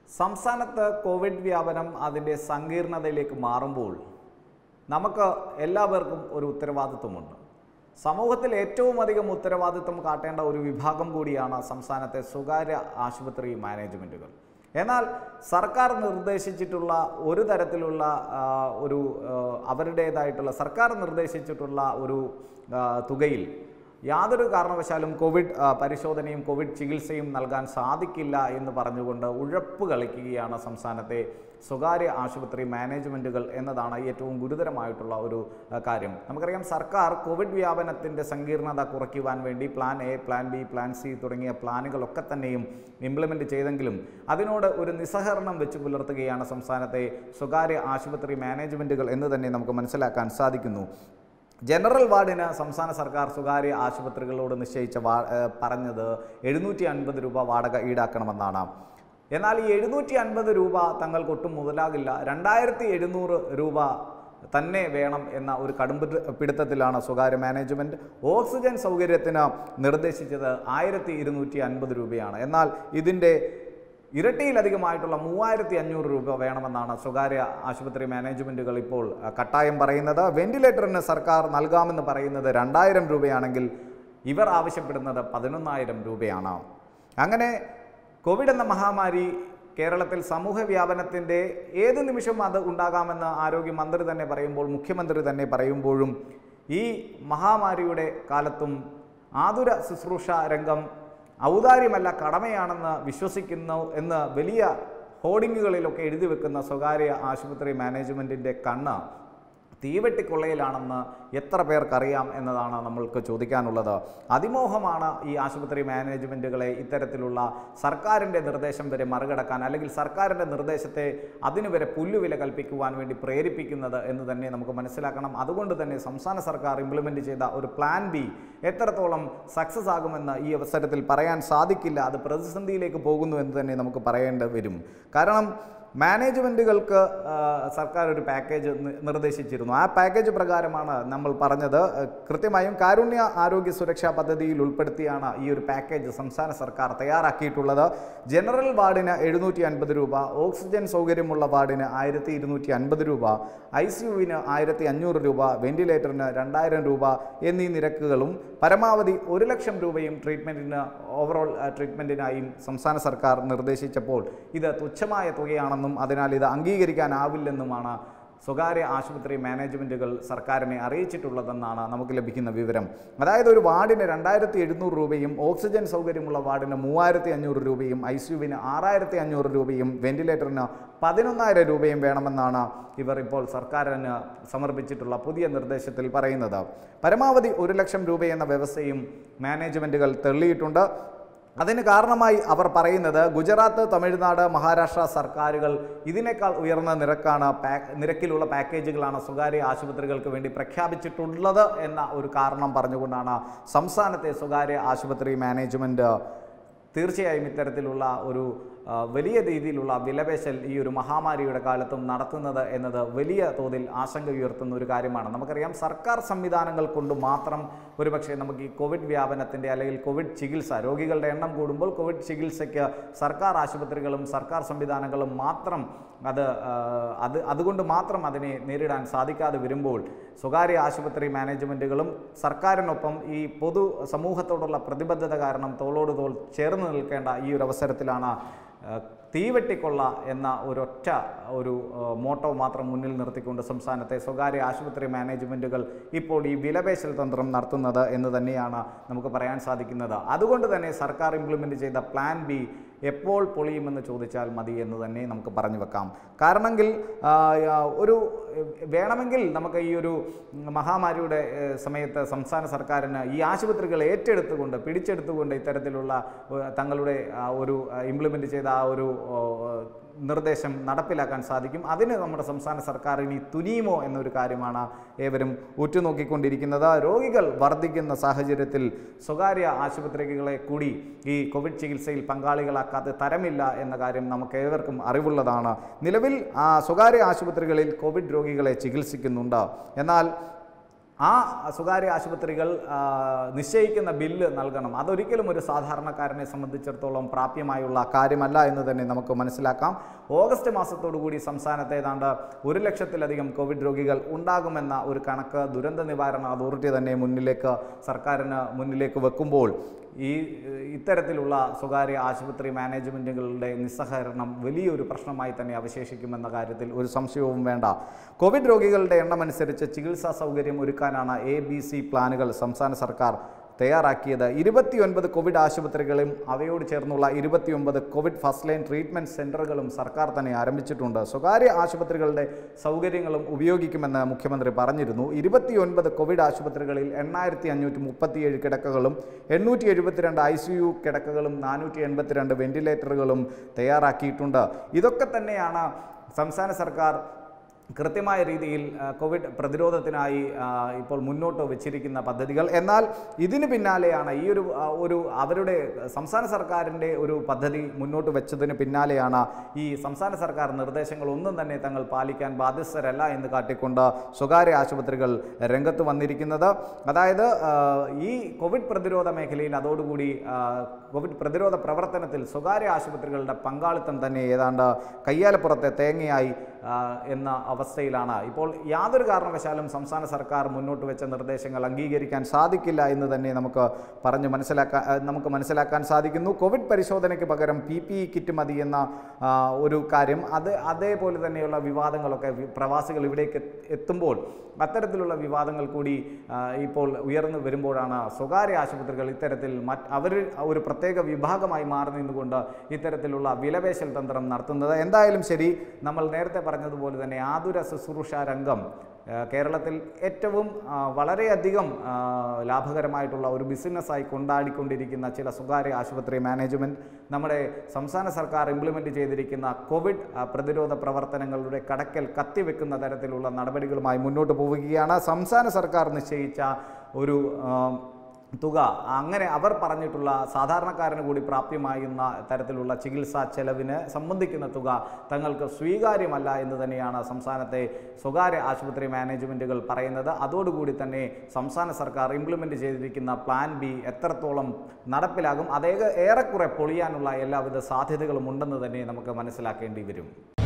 സംസ്ഥാനത്ത് കോവിഡ് വ്യാപനം അതിൻ്റെ സങ്കീർണതയിലേക്ക് മാറുമ്പോൾ നമുക്ക് എല്ലാവർക്കും ഒരു ഉത്തരവാദിത്വമുണ്ട് സമൂഹത്തിൽ ഏറ്റവും അധികം ഉത്തരവാദിത്വം കാട്ടേണ്ട ഒരു വിഭാഗം കൂടിയാണ് സംസ്ഥാനത്തെ സ്വകാര്യ ആശുപത്രി മാനേജ്മെൻറ്റുകൾ എന്നാൽ സർക്കാർ നിർദ്ദേശിച്ചിട്ടുള്ള ഒരു തരത്തിലുള്ള ആ, ഒരു ആ, അവരുടേതായിട്ടുള്ള സർക്കാർ നിർദ്ദേശിച്ചിട്ടുള്ള ഒരു ആ, തുകയിൽ യാതൊരു കാരണവശാലും കോവിഡ് ആ, പരിശോധനയും കോവിഡ് ചികിത്സയും നൽകാൻ സാധിക്കില്ല എന്ന് പറഞ്ഞുകൊണ്ട് ഉഴപ്പ് കളിക്കുകയാണ് സംസ്ഥാനത്തെ സ്വകാര്യ ആശുപത്രി മാനേജ്മെൻറ്റുകൾ എന്നതാണ് ഏറ്റവും ഗുരുതരമായിട്ടുള്ള ഒരു ആ, കാര്യം നമുക്കറിയാം സർക്കാർ കോവിഡ് വ്യാപനത്തിൻ്റെ സങ്കീർണത കുറയ്ക്കുവാൻ വേണ്ടി plan A plan B plan C തുടങ്ങിയ പ്ലാനുകളൊക്കെ തന്നെയും ഇംപ്ലിമെൻ്റ് ചെയ്തെങ്കിലും അതിനോട് ഒരു നിസ്സഹകരണം വെച്ച് പുലർത്തുകയാണ് സംസ്ഥാനത്തെ സ്വകാര്യ ആശുപത്രി മാനേജ്മെൻറ്റുകൾ എന്ന് തന്നെ നമുക്ക് മനസ്സിലാക്കാൻ സാധിക്കുന്നു ജനറൽ വാർഡിന് സംസ്ഥാന സർക്കാർ സ്വകാര്യ ആശുപത്രികളോട് നിശ്ചയിച്ച വാ ഏഹ് പറഞ്ഞത് എഴുന്നൂറ്റി അൻപത് രൂപ വാടക ഈടാക്കണമെന്നാണ് എന്നാൽ ഈ എഴുന്നൂറ്റി അൻപത് രൂപ തങ്ങൾക്ക് ഒട്ടും മുതലാകില്ല രണ്ടായിരത്തി എഴുന്നൂറ് രൂപ തന്നെ വേണം എന്ന ഒരു കടുംപ പിടുത്തത്തിലാണ് സ്വകാര്യ മാനേജ്മെൻറ്റ് ഓക്സിജൻ സൗകര്യത്തിന് നിർദ്ദേശിച്ചത് ആയിരത്തി ഇരുന്നൂറ്റി അൻപത് രൂപയാണ് എന്നാൽ ഇതിൻ്റെ ഇരട്ടിയിലധികമായിട്ടുള്ള മൂവായിരത്തി അഞ്ഞൂറ് രൂപ വേണമെന്നാണ് സ്വകാര്യ ആശുപത്രി മാനേജ്മെൻറ്റുകൾ ഇപ്പോൾ അഹ്, കട്ടായം പറയുന്നത് വെന്റിലേറ്ററിന് സർക്കാർ നൽകാമെന്ന് പറയുന്നത് രണ്ടായിരം രൂപയാണെങ്കിൽ ഇവർ ആവശ്യപ്പെടുന്നത് പതിനൊന്നായിരം രൂപയാണ് അങ്ങനെ കോവിഡ് എന്ന മഹാമാരി കേരളത്തിൽ സമൂഹ വ്യാപനത്തിൻ്റെ ഏത് നിമിഷം അത് ഉണ്ടാകാമെന്ന് ആരോഗ്യമന്ത്രി തന്നെ പറയുമ്പോൾ മുഖ്യമന്ത്രി തന്നെ പറയുമ്പോഴും ഈ മഹാമാരിയുടെ കാലത്തും ആതുര ശുശ്രൂഷ രംഗം ഔദാര്യമല്ല കടമയാണെന്ന് വിശ്വസിക്കുന്നു എന്ന് വലിയ ഹോർഡിങ്ങുകളിലൊക്കെ എഴുതി വെക്കുന്ന സ്വകാര്യ ആശുപത്രി മാനേജ്മെൻറ്റിൻ്റെ കണ്ണ് തീവെട്ടിക്കൊള്ളയിലാണെന്ന് എത്ര പേർക്കറിയാം എന്നതാണ് നമ്മൾക്ക് ചോദിക്കാനുള്ളത് അതിമോഹമാണ് ഈ ആശുപത്രി മാനേജ്മെൻറ്റുകളെ ഇത്തരത്തിലുള്ള സർക്കാരിൻ്റെ നിർദ്ദേശം വരെ മറികടക്കാൻ അല്ലെങ്കിൽ സർക്കാരിൻ്റെ നിർദ്ദേശത്തെ അതിനു വരെ പുല്ലുവില കൽപ്പിക്കുവാൻ വേണ്ടി പ്രേരിപ്പിക്കുന്നത് എന്ന് തന്നെ നമുക്ക് മനസ്സിലാക്കണം അതുകൊണ്ട് തന്നെ സംസ്ഥാന സർക്കാർ ഇംപ്ലിമെൻ്റ് ചെയ്ത ഒരു പ്ലാൻ ബി എത്രത്തോളം സക്സസ് ആകുമെന്ന് ഈ അവസരത്തിൽ പറയാൻ സാധിക്കില്ല അത് പ്രതിസന്ധിയിലേക്ക് പോകുന്നു എന്ന് തന്നെ നമുക്ക് പറയേണ്ടി വരും കാരണം മാനേജ്മെൻറ്റുകൾക്ക് ആ, സർക്കാർ ഒരു പാക്കേജ് നി- നിർദ്ദേശിച്ചിരുന്നു ആ പാക്കേജ് പ്രകാരമാണ് നമ്മൾ പറഞ്ഞത് ആ, കൃത്യമായും കാരുണ്യ ആരോഗ്യ സുരക്ഷാ പദ്ധതിയിൽ ഉൾപ്പെടുത്തിയാണ് ഈ ഒരു പാക്കേജ് സംസ്ഥാന സർക്കാർ തയ്യാറാക്കിയിട്ടുള്ളത് ജനറൽ വാർഡിന് എഴുന്നൂറ്റി അൻപത് രൂപ ഓക്സിജൻ സൗകര്യമുള്ള വാർഡിന് ആയിരത്തി ഇരുന്നൂറ്റി അൻപത് രൂപ ഐ സി യുവിന് ആയിരത്തി അഞ്ഞൂറ് രൂപ വെന്റിലേറ്ററിന് രണ്ടായിരം രൂപ എന്നീ നിരക്കുകളും പരമാവധി ഒരു ലക്ഷം രൂപയും ട്രീറ്റ്മെൻറ്റിന് ഓവറോൾ ട്രീറ്റ്മെൻറ്റിനായും സംസ്ഥാന സർക്കാർ നിർദ്ദേശിച്ചപ്പോൾ ഇത് തുച്ഛമായ തുകയാണെന്നും അതിനാൽ ഇത് അംഗീകരിക്കാനാവില്ലെന്നുമാണ് സ്വകാര്യ ആശുപത്രി മാനേജ്മെൻറ്റുകൾ സർക്കാരിനെ അറിയിച്ചിട്ടുള്ളതെന്നാണ് നമുക്ക് ലഭിക്കുന്ന വിവരം അതായത് ഒരു വാർഡിന് രണ്ടായിരത്തി എഴുന്നൂറ് രൂപയും ഓക്സിജൻ സൗകര്യമുള്ള വാർഡിന് മൂവായിരത്തി അഞ്ഞൂറ് രൂപയും ഐ സി യുവിന് ആറായിരത്തി അഞ്ഞൂറ് രൂപയും വെന്റിലേറ്ററിന് പതിനൊന്നായിരം രൂപയും വേണമെന്നാണ് ഇവർ ഇപ്പോൾ സർക്കാരിന് സമർപ്പിച്ചിട്ടുള്ള പുതിയ നിർദ്ദേശത്തിൽ പറയുന്നത് പരമാവധി ഒരു ലക്ഷം രൂപയെന്ന വ്യവസ്ഥയും മാനേജ്മെൻറ്റുകൾ തെള്ളിയിട്ടുണ്ട് അതിന് കാരണമായി അവർ പറയുന്നത് ഗുജറാത്ത് തമിഴ്നാട് മഹാരാഷ്ട്ര സർക്കാരുകൾ ഇതിനേക്കാൾ ഉയർന്ന നിരക്കാണ് പാക്ക് നിരക്കിലുള്ള പാക്കേജുകളാണ് സ്വകാര്യ ആശുപത്രികൾക്ക് വേണ്ടി പ്രഖ്യാപിച്ചിട്ടുള്ളത് എന്ന ഒരു കാരണം പറഞ്ഞുകൊണ്ടാണ് സംസ്ഥാനത്തെ സ്വകാര്യ ആശുപത്രി മാനേജ്മെൻറ്റ് തീർച്ചയായും ഇത്തരത്തിലുള്ള ഒരു ആ, വലിയ രീതിയിലുള്ള വിലപേശൽ ഈ ഒരു മഹാമാരിയുടെ കാലത്തും നടത്തുന്നത് എന്നത് വലിയ തോതിൽ ആശങ്ക ഉയർത്തുന്ന ഒരു കാര്യമാണ് നമുക്കറിയാം സർക്കാർ സംവിധാനങ്ങൾ കൊണ്ട് മാത്രം ഒരുപക്ഷെ നമുക്ക് ഈ കോവിഡ് വ്യാപനത്തിൻ്റെ അല്ലെങ്കിൽ കോവിഡ് ചികിത്സ രോഗികളുടെ എണ്ണം കൂടുമ്പോൾ കോവിഡ് ചികിത്സയ്ക്ക് സർക്കാർ ആശുപത്രികളും സർക്കാർ സംവിധാനങ്ങളും മാത്രം അത് ആ, അത് അതുകൊണ്ട് മാത്രം അതിനെ നേരിടാൻ സാധിക്കാതെ വരുമ്പോൾ സ്വകാര്യ ആശുപത്രി മാനേജ്മെൻറ്റുകളും സർക്കാരിനൊപ്പം ഈ പൊതു സമൂഹത്തോടുള്ള പ്രതിബദ്ധത കാരണം തോളോട് തോൾ ചേർന്ന് നിൽക്കേണ്ട ഈ ഒരു അവസരത്തിലാണ് ആ, തീവെട്ടിക്കൊള്ള എന്ന ഒരൊറ്റ ഒരു ആ, മോട്ടോ മാത്രം മുന്നിൽ നിർത്തിക്കൊണ്ട് സംസ്ഥാനത്തെ സ്വകാര്യ ആശുപത്രി മാനേജ്മെൻറ്റുകൾ ഇപ്പോൾ ഈ വിലപേശൽ തന്ത്രം നടത്തുന്നത് എന്ന് തന്നെയാണ് നമുക്ക് പറയാൻ സാധിക്കുന്നത് അതുകൊണ്ട് തന്നെ സർക്കാർ ഇംപ്ലിമെൻ്റ് ചെയ്ത പ്ലാൻ ബി എപ്പോൾ പൊളിയുമെന്ന് ചോദിച്ചാൽ മതി എന്ന് തന്നെ നമുക്ക് പറഞ്ഞു വെക്കാം കാരണമെങ്കിൽ ആ, ആ, ഒരു വേണമെങ്കിൽ നമുക്ക് ഈ ഒരു മഹാമാരിയുടെ ഏഹ്, സമയത്ത് സംസ്ഥാന സർക്കാരിന് ഈ ആശുപത്രികൾ ഏറ്റെടുത്തുകൊണ്ട് പിടിച്ചെടുത്തുകൊണ്ട് ഇത്തരത്തിലുള്ള ഏഹ്, തങ്ങളുടെ ആ ഒരു ഇംപ്ലിമെൻ്റ് ചെയ്ത ആ ഒരു ഓ, നിർദ്ദേശം നടപ്പിലാക്കാൻ സാധിക്കും അതിന് നമ്മുടെ സംസ്ഥാന സർക്കാർ ഇനി തുനിയുമോ എന്നൊരു കാര്യമാണ് ഏവരും ഉറ്റുനോക്കിക്കൊണ്ടിരിക്കുന്നത് രോഗികൾ വർദ്ധിക്കുന്ന സാഹചര്യത്തിൽ സ്വകാര്യ ആശുപത്രികളെ കൂടി ഈ കോവിഡ് ചികിത്സയിൽ പങ്കാളികളാക്കാതെ തരമില്ല എന്ന കാര്യം നമുക്ക് ഏവർക്കും അറിവുള്ളതാണ് നിലവിൽ ആ സ്വകാര്യ ആശുപത്രികളിൽ കോവിഡ് രോഗികളെ ചികിത്സിക്കുന്നുണ്ട് എന്നാൽ ആ സ്വകാര്യ ആശുപത്രികൾ ആ, നിശ്ചയിക്കുന്ന ബില്ല് നൽകണം അതൊരിക്കലും ഒരു സാധാരണക്കാരനെ സംബന്ധിച്ചിടത്തോളം പ്രാപ്യമായുള്ള കാര്യമല്ല എന്ന് തന്നെ നമുക്ക് മനസ്സിലാക്കാം ഓഗസ്റ്റ് മാസത്തോടു കൂടി സംസ്ഥാനത്ത് ഏതാണ്ട് ഒരു ലക്ഷത്തിലധികം കോവിഡ് രോഗികൾ ഉണ്ടാകുമെന്ന ഒരു കണക്ക് ദുരന്ത നിവാരണ അതോറിറ്റി തന്നെ മുന്നിലേക്ക് സർക്കാരിന് മുന്നിലേക്ക് വെക്കുമ്പോൾ ഈ ഇത്തരത്തിലുള്ള സ്വകാര്യ ആശുപത്രി മാനേജ്മെൻറ്റുകളുടെ നിസ്സഹകരണം വലിയൊരു പ്രശ്നമായി തന്നെ അവശേഷിക്കുമെന്ന കാര്യത്തിൽ ഒരു സംശയവും വേണ്ട കോവിഡ് രോഗികളുടെ എണ്ണമനുസരിച്ച് ചികിത്സാ സൗകര്യം ഒരുക്കാനാണ് എ ബി സി പ്ലാനുകൾ സംസ്ഥാന സർക്കാർ തയ്യാറാക്കിയത് ഇരുപത്തിയൊൻപത് കോവിഡ് ആശുപത്രികളും അവയോട് ചേർന്നുള്ള ഇരുപത്തിയൊമ്പത് കോവിഡ് ഫസ്റ്റ് ലൈൻ ട്രീറ്റ്മെൻറ്റ് സെൻ്ററുകളും സർക്കാർ തന്നെ ആരംഭിച്ചിട്ടുണ്ട് സ്വകാര്യ ആശുപത്രികളുടെ സൗകര്യങ്ങളും ഉപയോഗിക്കുമെന്ന് മുഖ്യമന്ത്രി പറഞ്ഞിരുന്നു ഇരുപത്തിയൊൻപത് കോവിഡ് ആശുപത്രികളിൽ എണ്ണായിരത്തി അഞ്ഞൂറ്റി മുപ്പത്തിയേഴ് കിടക്കകളും എണ്ണൂറ്റി എഴുപത്തിരണ്ട് ഐ സി യു കിടക്കകളും നാനൂറ്റി എൺപത്തിരണ്ട് വെന്റിലേറ്ററുകളും തയ്യാറാക്കിയിട്ടുണ്ട് ഇതൊക്കെ തന്നെയാണ് സംസ്ഥാന സർക്കാർ കൃത്യമായ രീതിയിൽ ആ, കോവിഡ് പ്രതിരോധത്തിനായി ആ, ഇപ്പോൾ മുന്നോട്ട് വെച്ചിരിക്കുന്ന പദ്ധതികൾ എന്നാൽ ഇതിന് പിന്നാലെയാണ് ഈ ഒരു ആ, ഒരു അവരുടെ സംസ്ഥാന സർക്കാരിൻ്റെ ഒരു പദ്ധതി മുന്നോട്ട് വെച്ചതിന് പിന്നാലെയാണ് ഈ സംസ്ഥാന സർക്കാർ നിർദ്ദേശങ്ങൾ ഒന്നും തന്നെ തങ്ങൾ പാലിക്കാൻ ബാധ്യസ്ഥരല്ല എന്ന് കാട്ടിക്കൊണ്ട് സ്വകാര്യ ആശുപത്രികൾ രംഗത്ത് വന്നിരിക്കുന്നത് അതായത് ആ, ഈ കോവിഡ് പ്രതിരോധ മേഖലയിൽ അതോടുകൂടി ആ, കോവിഡ് പ്രതിരോധ പ്രവർത്തനത്തിൽ സ്വകാര്യ ആശുപത്രികളുടെ പങ്കാളിത്തം തന്നെ ഏതാണ്ട് കയ്യാലപ്പുറത്തെ തേങ്ങയായി ആ, എന്ന അവസ്ഥയിലാണ് ഇപ്പോൾ യാതൊരു കാരണവശാലും സംസ്ഥാന സർക്കാർ മുന്നോട്ട് വെച്ച നിർദ്ദേശങ്ങൾ അംഗീകരിക്കാൻ സാധിക്കില്ല എന്ന് തന്നെ നമുക്ക് പറഞ്ഞ് മനസ്സിലാക്കാൻ ആ, നമുക്ക് മനസ്സിലാക്കാൻ സാധിക്കുന്നു കോവിഡ് പരിശോധനയ്ക്ക് പകരം പി പി ഇ കിറ്റ് മതി എന്ന ആ, ഒരു കാര്യം അത് അതേപോലെ തന്നെയുള്ള വിവാദങ്ങളൊക്കെ വി- പ്രവാസികൾ ഇവിടേക്ക് എത്ത് എത്തുമ്പോൾ അത്തരത്തിലുള്ള വിവാദങ്ങൾ കൂടി ആ, ഇപ്പോൾ ഉയർന്നു വരുമ്പോഴാണ് സ്വകാര്യ ആശുപത്രികൾ ഇത്തരത്തിൽ മറ്റ് അവർ ഒരു പ്രത്യേക വിഭാഗമായി മാറി നിന്നുകൊണ്ട് ഇത്തരത്തിലുള്ള വിലപേശൽ തന്ത്രം നടത്തുന്നത് എന്തായാലും ശരി നമ്മൾ നേരത്തെ പറഞ്ഞതുപോലെ തന്നെ ആതുര ശുശ്രൂഷ രംഗം ആ, കേരളത്തിൽ ഏറ്റവും ആ, വളരെയധികം ആ, ലാഭകരമായിട്ടുള്ള ഒരു ബിസിനസ്സായി കൊണ്ടാടിക്കൊണ്ടിരിക്കുന്ന ചില സ്വകാര്യ ആശുപത്രി മാനേജ്മെൻറ്റ് നമ്മുടെ സംസ്ഥാന സർക്കാർ ഇംപ്ലിമെൻറ്റ് ചെയ്തിരിക്കുന്ന കോവിഡ് ആ, പ്രതിരോധ പ്രവർത്തനങ്ങളുടെ കടക്കൽ കത്തിവെക്കുന്ന തരത്തിലുള്ള നടപടികളുമായി മുന്നോട്ട് പോവുകയാണ് സംസ്ഥാന സർക്കാർ നിശ്ചയിച്ച ഒരു ആ, തുക അങ്ങനെ അവർ പറഞ്ഞിട്ടുള്ള സാധാരണക്കാരന് കൂടി പ്രാപ്യമാകുന്ന തരത്തിലുള്ള ചികിത്സാ ചെലവിന് സംബന്ധിക്കുന്ന തുക തങ്ങൾക്ക് സ്വീകാര്യമല്ല എന്ന് തന്നെയാണ് സംസ്ഥാനത്തെ സ്വകാര്യ ആശുപത്രി മാനേജ്മെൻറ്റുകൾ പറയുന്നത് അതോടുകൂടി തന്നെ സംസ്ഥാന സർക്കാർ ഇംപ്ലിമെൻ്റ് ചെയ്തിരിക്കുന്ന പ്ലാൻ ബി എത്രത്തോളം നടപ്പിലാകും അതേ ഏറെക്കുറെ പൊളിയാനുള്ള എല്ലാവിധ സാധ്യതകളും ഉണ്ടെന്ന് തന്നെ നമുക്ക് മനസ്സിലാക്കേണ്ടി വരും